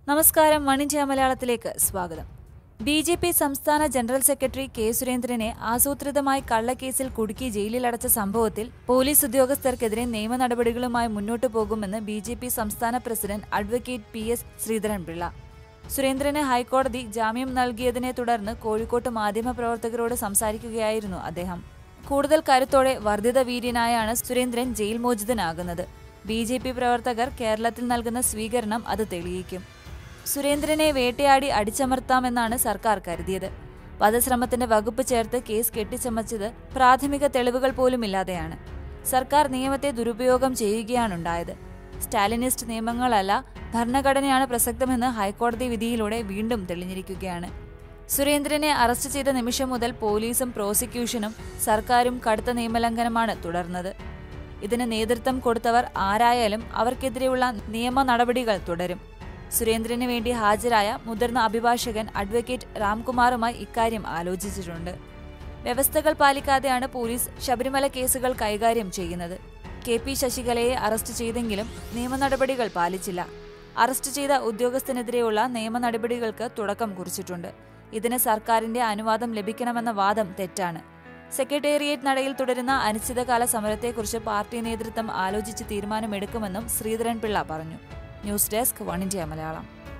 നമസ്കാരം one India മലയാളത്തിലേക്ക് സ്വാഗതം ബി ജെ പി സംസ്ഥാന ജനറൽ സെക്രട്ടറി കെ സുരേന്ദ്രനെ ആസൂത്രിതമായി കള്ളക്കേസിൽ കുടുക്കി ജയിലിലടച്ച സംഭവത്തിൽ പോലീസ് ഉദ്യോഗസ്ഥർക്കെതിരെ നിയമ നടപടികളുമായി മുന്നോട്ടു പോകുമെന്ന് ബി ജെ പി സംസ്ഥാന president advocate P S Sreedharan Pillai സുരേന്ദ്രന് ഹൈക്കോടതി ജാമ്യം നൽകിയതിനെ തുടർന്ന് കോഴിക്കോട്ട് മാധ്യമപ്രവർത്തകരോട് സംസാരിക്കുകയായിരുന്നു അദ്ദേഹം കൂടുതൽ കരുത്തോടെ വർദ്ധിത വീര്യനായാണ് സുരേന്ദ്രൻ ജയിൽ മോചിതനാകുന്നത് ബി ജെ പി പ്രവർത്തകർ കേരളത്തിൽ നൽകുന്ന സ്വീകരണം അത് തെളിയിക്കും സുരേന്ദ്രനെ വേട്ടയാടി അടിച്ചമർത്താമെന്നാണ് സർക്കാർ കരുതിയത് വധശ്രമത്തിന്റെ വകുപ്പ് ചേർത്ത് കേസ് കെട്ടിച്ചമച്ചത് പ്രാഥമിക തെളിവുകൾ പോലുമില്ലാതെയാണ് സർക്കാർ നിയമത്തെ ദുരുപയോഗം ചെയ്യുകയാണുണ്ടായത് സ്റ്റാലിനിസ്റ്റ് നിയമങ്ങളല്ല ഭരണഘടനയാണ് പ്രസക്തമെന്ന് ഹൈക്കോടതി വിധിയിലൂടെ വീണ്ടും തെളിഞ്ഞിരിക്കുകയാണ് സുരേന്ദ്രനെ അറസ്റ്റ് ചെയ്ത നിമിഷം മുതൽ പോലീസും പ്രോസിക്യൂഷനും സർക്കാരും കടുത്ത നിയമലംഘനമാണ് തുടർന്നത് ഇതിന് നേതൃത്വം കൊടുത്തവർ ആരായാലും അവർക്കെതിരെയുള്ള നിയമ നടപടികൾ തുടരും സുരേന്ദ്രന് വേണ്ടി ഹാജരായ മുതിർന്ന അഭിഭാഷകൻ അഡ്വക്കേറ്റ് രാംകുമാറുമായി ഇക്കാര്യം ആലോചിച്ചിട്ടുണ്ട് വ്യവസ്ഥകൾ പാലിക്കാതെയാണ് പോലീസ് ശബരിമല കേസുകൾ കൈകാര്യം ചെയ്യുന്നത് കെ പി ശശികലയെ അറസ്റ്റ് ചെയ്തെങ്കിലും നിയമ നടപടികൾ പാലിച്ചില്ല അറസ്റ്റ് ചെയ്ത ഉദ്യോഗസ്ഥനെതിരെയുള്ള നിയമ നടപടികൾക്ക് തുടക്കം കുറിച്ചിട്ടുണ്ട് ഇതിന് സർക്കാരിന്റെ അനുവാദം ലഭിക്കണമെന്ന വാദം തെറ്റാണ് സെക്രട്ടേറിയറ്റ് നടയിൽ തുടരുന്ന അനിശ്ചിതകാല സമരത്തെക്കുറിച്ച് പാർട്ടി നേതൃത്വം ആലോചിച്ച് തീരുമാനമെടുക്കുമെന്നും ശ്രീധരൻപിള്ള പറഞ്ഞു news desk one India Malayalam